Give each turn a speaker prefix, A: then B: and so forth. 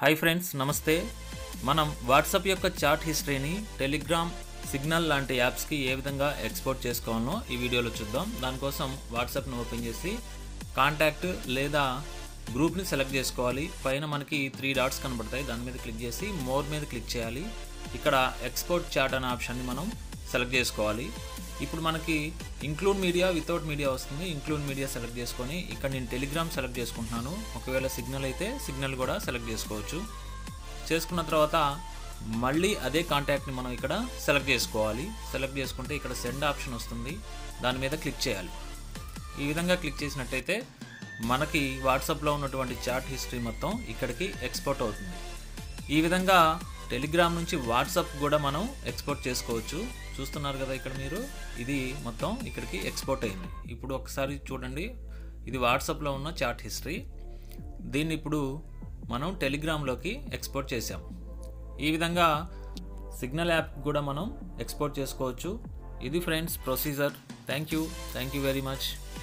A: hi friends నమస్తే మనం WhatsApp యొక్క చాట్ హిస్టరీని టెలిగ్రామ్ సిగ్నల్ లాంటి యాప్స్కి ఏ విధంగా ఎక్స్పోర్ట్ చేసుకోవాలో ఈ వీడియోలో చూద్దాం దానికోసం వాట్సాప్ను ఓపెన్ చేసి కాంటాక్ట్ లేదా గ్రూప్ని సెలెక్ట్ చేసుకోవాలి పైన మనకి త్రీ డాట్స్ కనబడతాయి దాని మీద క్లిక్ చేసి మోర్ మీద క్లిక్ చేయాలి ఇక్కడ ఎక్స్పోర్ట్ చాట్ అనే ఆప్షన్ని మనం సెలెక్ట్ చేసుకోవాలి ఇప్పుడు మనకి ఇంక్లూడ్ మీడియా వితౌట్ మీడియా వస్తుంది ఇంక్లూడ్ మీడియా సెలెక్ట్ చేసుకొని ఇక్కడ నేను టెలిగ్రామ్ సెలెక్ట్ చేసుకుంటున్నాను ఒకవేళ సిగ్నల్ అయితే సిగ్నల్ కూడా సెలెక్ట్ చేసుకోవచ్చు చేసుకున్న తర్వాత మళ్ళీ అదే కాంటాక్ట్ని మనం ఇక్కడ సెలెక్ట్ చేసుకోవాలి సెలెక్ట్ చేసుకుంటే ఇక్కడ సెండ్ ఆప్షన్ వస్తుంది దాని మీద క్లిక్ చేయాలి ఈ విధంగా క్లిక్ చేసినట్టయితే మనకి వాట్సాప్లో ఉన్నటువంటి చాట్ హిస్టరీ మొత్తం ఇక్కడికి ఎక్స్పోర్ట్ అవుతుంది ఈ విధంగా టెలిగ్రామ్ నుంచి వాట్సాప్ కూడా మనం ఎక్స్పోర్ట్ చేసుకోవచ్చు చూస్తున్నారు కదా ఇక్కడ మీరు ఇది మొత్తం ఇక్కడికి ఎక్స్పోర్ట్ అయింది ఇప్పుడు ఒకసారి చూడండి ఇది వాట్సాప్లో ఉన్న చాట్ హిస్టరీ దీన్ని ఇప్పుడు మనం టెలిగ్రామ్లోకి ఎక్స్పోర్ట్ చేసాం ఈ విధంగా సిగ్నల్ యాప్ కూడా మనం ఎక్స్పోర్ట్ చేసుకోవచ్చు ఇది friends procedure thank you thank you very much